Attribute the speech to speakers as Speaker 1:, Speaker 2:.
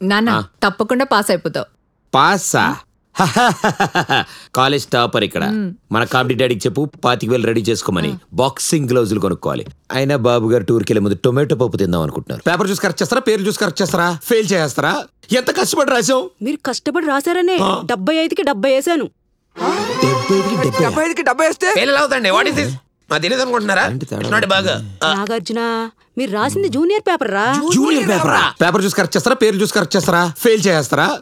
Speaker 1: నాన్న తప్పకుండా పాస్ అయిపోతావు
Speaker 2: పాసా కాలేజ్ టాపర్ ఇక్కడ మన కామెడీ డాడీకి చెప్పు పాతిక వేలు రెడీ చేసుకోమని బాక్సింగ్ గ్లౌజులు కొనుక్కోవాలి అయినా బాబు గారు టూర్కి వెళ్ళే ముందు టొమాటో పప్పు తిందాం అనుకుంటున్నారు పేపర్ చూసి కరెక్ట్ చేస్తారా పేరు చూసి కరెక్ట్ చేస్తారా ఫెయిల్ చేస్తారా ఎంత కష్టపడి రాసాం
Speaker 3: మీరు కష్టపడి రాశారనే డెబ్బై ఐదుకి డెబ్బై వేసాను
Speaker 2: డెబ్బై ఐదుకి డెబ్బై
Speaker 4: డెబ్బై ఐదుకి డెబ్బై వేస్తే
Speaker 5: ఫెయిల్ అవుతండి వాట్ ఇస్ దిస్ మా తెలియదు అనుకుంటున్నారా
Speaker 2: ఏంటి తేడా?
Speaker 5: చూడండి బాగా
Speaker 3: నాగార్జున మీరు రాసింది జూనియర్ పేపర్ రా
Speaker 2: జూనియర్ పేపర్ పేపర్ చూసి కరెక్ట్ చేస్తారా పేరు చూసి కరెక్ట్ చేస్తారా ఫెయిల్ చేస్తారా